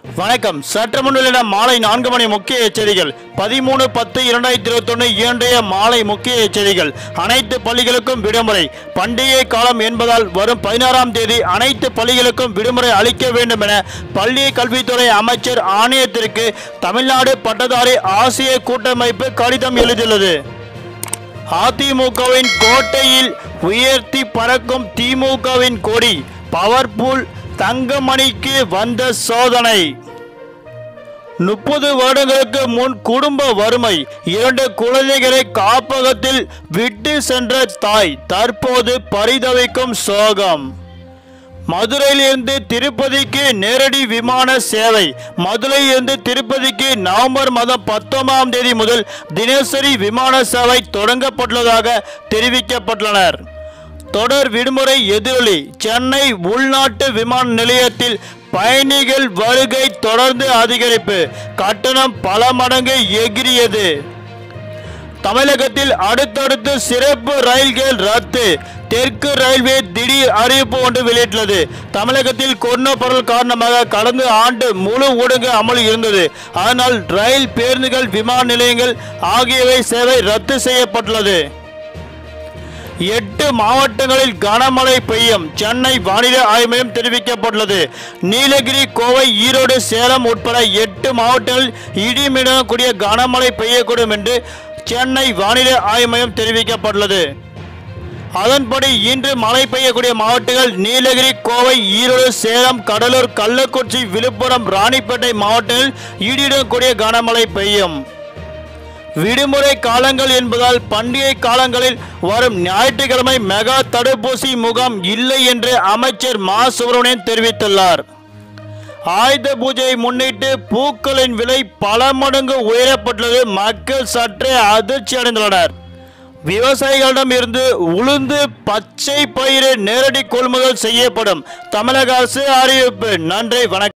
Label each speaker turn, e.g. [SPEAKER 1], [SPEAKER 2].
[SPEAKER 1] வணக்கம் சற்று முன்னிலிட மாலை நான்கு மணி முக்கிய செய்திகள் பதிமூணு பத்து இரண்டாயிரத்தி இருபத்தொன்னு இன்றைய மாலை முக்கிய செய்திகள் அனைத்து பள்ளிகளுக்கும் விடுமுறை பண்டிகை காலம் என்பதால் வரும் பதினாறாம் தேதி அனைத்து பள்ளிகளுக்கும் விடுமுறை அளிக்க வேண்டும் என பள்ளி கல்வித்துறை அமைச்சர் ஆணையத்திற்கு தமிழ்நாடு பட்டதாரி ஆசிரியர் கூட்டமைப்பு கடிதம் எழுதியுள்ளது அதிமுகவின் கோட்டையில் உயர்த்தி பறக்கும் திமுகவின் கொடி பவர்பூல் தங்கமணிக்கு வந்த சோதனை முப்பது வருடங்களுக்கு முன் குடும்ப வறுமை இரண்டு குழந்தைகளை காப்பகத்தில் விட்டு சென்ற தாய் தற்போது பரிதவிக்கும் சோகம் மதுரையிலிருந்து திருப்பதிக்கு நேரடி விமான சேவை மதுரையிலிருந்து திருப்பதிக்கு நவம்பர் மாதம் பத்தொன்பதாம் தேதி முதல் தினசரி விமான சேவை தொடங்கப்பட்டுள்ளதாக தெரிவிக்கப்பட்டுள்ளனர் தொடர் விடுமுறை எதிரொலி சென்னை உள்நாட்டு விமான நிலையத்தில் பயணிகள் வருகை தொடர்ந்து அதிகரிப்பு கட்டணம் பல மடங்கு எகிரியது தமிழகத்தில் அடுத்தடுத்து சிறப்பு ரயில்கள் ரத்து தெற்கு ரயில்வே திடீர் அறிவிப்பு ஒன்று வெளியிட்டுள்ளது தமிழகத்தில் கொரோனா பரவல் காரணமாக கடந்த ஆண்டு முழு ஊடக அமல் இருந்தது அதனால் ரயில் பேருந்துகள் விமான நிலையங்கள் ஆகியவை சேவை ரத்து செய்யப்பட்டுள்ளது எட்டு மாவட்டங்களில் கனமழை பெய்யும் சென்னை வானிலை ஆய்வு மையம் தெரிவிக்கப்பட்டுள்ளது நீலகிரி கோவை ஈரோடு சேலம் உட்பட எட்டு மாவட்டங்களில் இடிமிடன் கூடிய கனமழை பெய்யக்கூடும் என்று சென்னை வானிலை ஆய்வு மையம் தெரிவிக்கப்பட்டுள்ளது அதன்படி இன்று மழை பெய்யக்கூடிய மாவட்டங்கள் நீலகிரி கோவை ஈரோடு சேலம் கடலூர் கள்ளக்குறிச்சி விழுப்புரம் ராணிப்பேட்டை மாவட்டங்களில் இடியுடன் கனமழை பெய்யும் விடுமுறை காலங்கள் என்பதால் பண்டிகை காலங்களில் வரும் ஞாயிற்றுக்கிழமை மெகா தடுப்பூசி முகாம் இல்லை என்று அமைச்சர் மா சுப்பிரமணியன் தெரிவித்துள்ளார் ஆயுத பூஜையை முன்னிட்டு பூக்களின் விலை பல மடங்கு உயரப்பட்டுள்ளது மக்கள் சற்றே அதிர்ச்சி அடைந்துள்ளனர் விவசாயிகளிடம் இருந்து உளுந்து பச்சை பயிறு நேரடி கொள்முதல் செய்யப்படும் தமிழக அரசு அறிவிப்பு நன்றி வணக்கம்